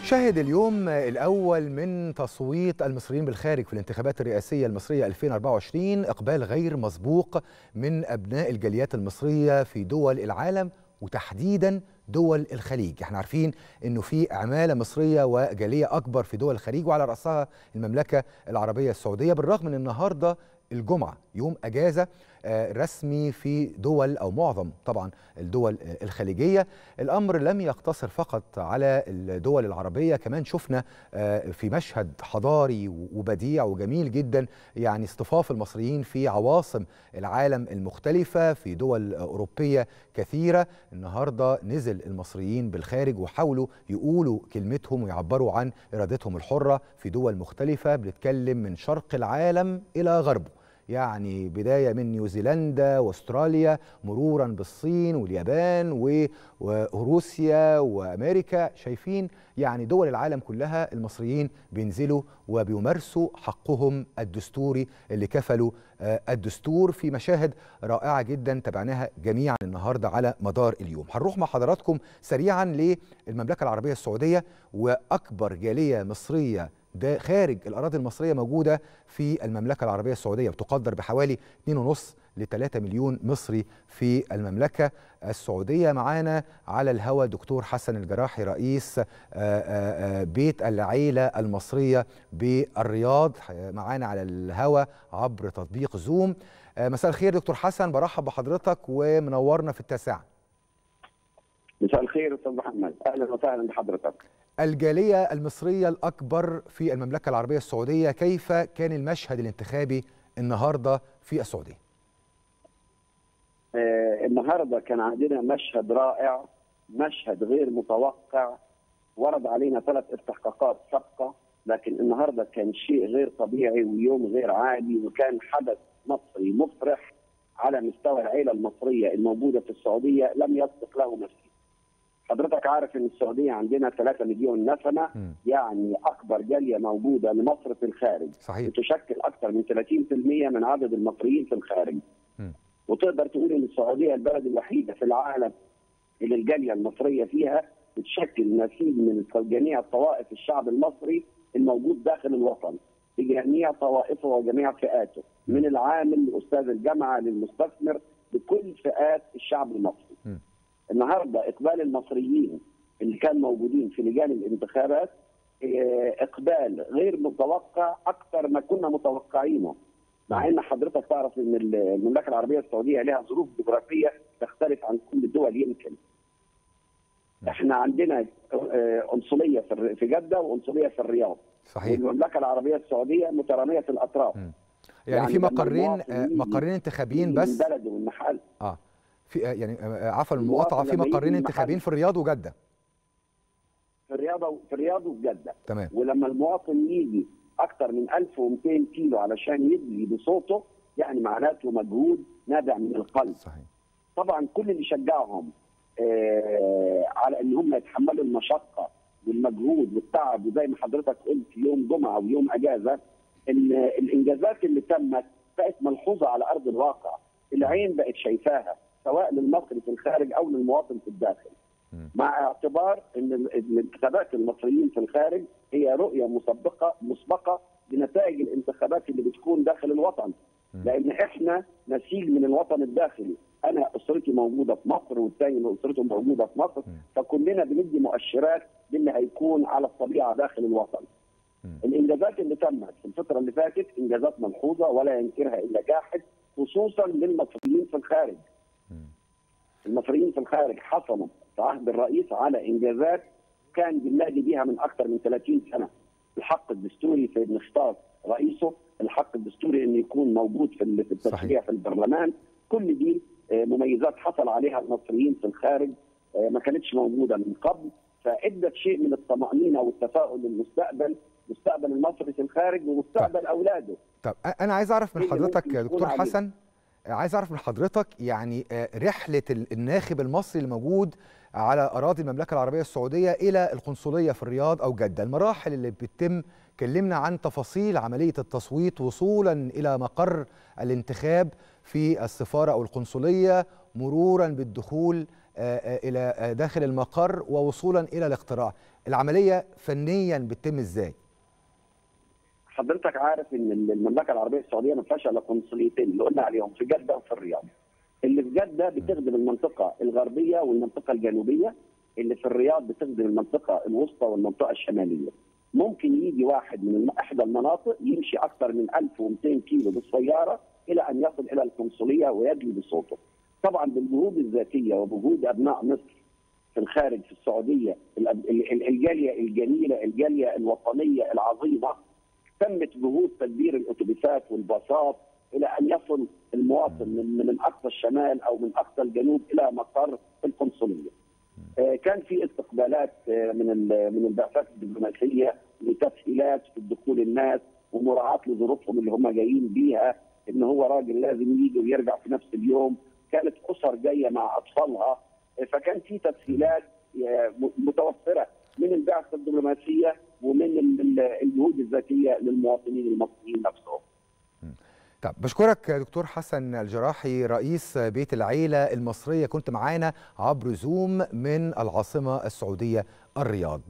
يشهد اليوم الأول من تصويت المصريين بالخارج في الانتخابات الرئاسية المصرية 2024 إقبال غير مسبوق من أبناء الجاليات المصرية في دول العالم وتحديدا دول الخليج احنا عارفين انه في عماله مصريه وجاليه اكبر في دول الخليج وعلى راسها المملكه العربيه السعوديه بالرغم من النهارده الجمعه يوم اجازه رسمي في دول او معظم طبعا الدول الخليجيه الامر لم يقتصر فقط على الدول العربيه كمان شفنا في مشهد حضاري وبديع وجميل جدا يعني اصطفاف المصريين في عواصم العالم المختلفه في دول اوروبيه كثيره النهارده نزل المصريين بالخارج وحاولوا يقولوا كلمتهم ويعبروا عن ارادتهم الحره في دول مختلفه بنتكلم من شرق العالم الى غربه يعني بداية من نيوزيلندا واستراليا مرورا بالصين واليابان وروسيا وامريكا شايفين يعني دول العالم كلها المصريين بينزلوا وبيمارسوا حقهم الدستوري اللي كفلوا الدستور في مشاهد رائعة جدا تابعناها جميعا النهاردة على مدار اليوم هنروح مع حضراتكم سريعا للمملكة العربية السعودية وأكبر جالية مصرية ده خارج الأراضي المصرية موجودة في المملكة العربية السعودية بتقدر بحوالي 2.5 ل 3 مليون مصري في المملكة السعودية معانا على الهواء دكتور حسن الجراحي رئيس بيت العيلة المصرية بالرياض معانا على الهواء عبر تطبيق زوم مساء الخير دكتور حسن برحب بحضرتك ومنورنا في التاسعة مساء الخير استاذ محمد اهلا وسهلا بحضرتك الجاليه المصريه الاكبر في المملكه العربيه السعوديه كيف كان المشهد الانتخابي النهارده في السعوديه آه النهارده كان عندنا مشهد رائع مشهد غير متوقع ورد علينا ثلاث استحقاقات سابقه لكن النهارده كان شيء غير طبيعي ويوم غير عادي وكان حدث مصري مفرح على مستوى العيله المصريه الموجوده في السعوديه لم يسبق له مثيل حضرتك عارف ان السعوديه عندنا 3 مليون نسمه م. يعني اكبر جاليه موجوده لمصر في الخارج صحيح بتشكل اكثر من 30% من عدد المصريين في الخارج م. وتقدر تقول ان السعوديه البلد الوحيده في العالم اللي الجاليه المصريه فيها بتشكل نسيج من جميع الطوائف الشعب المصري الموجود داخل الوطن بجميع طوائفه وجميع فئاته م. من العامل لاستاذ الجامعه للمستثمر بكل فئات الشعب المصري م. النهارده اقبال المصريين اللي كان موجودين في لجان الانتخابات اقبال غير متوقع اكثر ما كنا متوقعينه مع ان حضرتك تعرف ان المملكه العربيه السعوديه لها ظروف جغرافيه تختلف عن كل الدول يمكن احنا عندنا قنصليه في جده وقنصليه في الرياض صحيح والمملكه العربيه السعوديه متراميه الاطراف يعني, يعني في مقرين مقرين انتخابيين بس من بلد ومن محل اه في يعني عفوا المقاطعه في مقرين انتخابيين في الرياض وجده في الرياض في الرياض وجده تمام ولما المواطن يجي اكثر من 1200 كيلو علشان يدلي بصوته يعني معناته مجهود نابع من القلب صحيح طبعا كل اللي شجعهم آه على ان هم يتحملوا المشقه والمجهود والتعب وزي ما حضرتك قلت يوم جمعه ويوم اجازه ان الانجازات اللي تمت بقت ملحوظه على ارض الواقع العين بقت شايفاها سواء للمصري في الخارج او للمواطن في الداخل م. مع اعتبار ان الانتخابات المصريين في الخارج هي رؤيه مسبقه مسبقه لنتائج الانتخابات اللي بتكون داخل الوطن م. لان احنا نسيج من الوطن الداخلي انا اسرتي موجوده في مصر والثاني اسرته موجوده في مصر م. فكلنا بندي مؤشرات باللي هيكون على الطبيعه داخل الوطن الانجازات اللي تمت في الفتره اللي فاتت انجازات ملحوظه ولا ينكرها الا جاحد خصوصا للمصريين في الخارج المصريين في الخارج حصلوا في عهد الرئيس على انجازات كان بننادي بها من اكثر من 30 سنه الحق الدستوري في ان يختار رئيسه الحق الدستوري انه يكون موجود في التشريع في البرلمان كل دي مميزات حصل عليها المصريين في الخارج ما كانتش موجوده من قبل فادت شيء من الطمانينه والتفاؤل للمستقبل مستقبل المصري في الخارج ومستقبل طب. اولاده طب انا عايز اعرف من حضرتك يا دكتور حسن عايز اعرف من حضرتك يعني رحله الناخب المصري الموجود على اراضي المملكه العربيه السعوديه الى القنصليه في الرياض او جده، المراحل اللي بتتم كلمنا عن تفاصيل عمليه التصويت وصولا الى مقر الانتخاب في السفاره او القنصليه مرورا بالدخول الى داخل المقر ووصولا الى الاقتراع العمليه فنيا بتتم ازاي حضرتك عارف ان المملكه العربيه السعوديه ما فيهاش الا قنصليتين اللي قلنا عليهم في جده وفي الرياض. اللي في جده بتخدم المنطقه الغربيه والمنطقه الجنوبيه، اللي في الرياض بتخدم المنطقه الوسطى والمنطقه الشماليه. ممكن يجي واحد من احدى المناطق يمشي اكثر من 1200 كيلو بالسياره الى ان يصل الى القنصليه ويدلي بصوته. طبعا بالجهود الذاتيه وبجهود ابناء مصر في الخارج في السعوديه الجاليه الجميله الجاليه الوطنيه العظيمه تمت جهود تدبير الاتوبيسات والباصات الى ان يصل المواطن من من اقصى الشمال او من اقصى الجنوب الى مقر القنصليه. كان في استقبالات من من البعثات الدبلوماسيه لتسهيلات في دخول الناس ومراعاه لظروفهم اللي هم جايين بيها ان هو راجل لازم يجي ويرجع في نفس اليوم، كانت اسر جايه مع اطفالها فكان في تسهيلات متوفره من البعثه الدبلوماسيه ومن الجهود الذاتيه للمواطنين المصريين نفسهم. طب بشكرك دكتور حسن الجراحي رئيس بيت العيله المصريه كنت معانا عبر زوم من العاصمه السعوديه الرياض.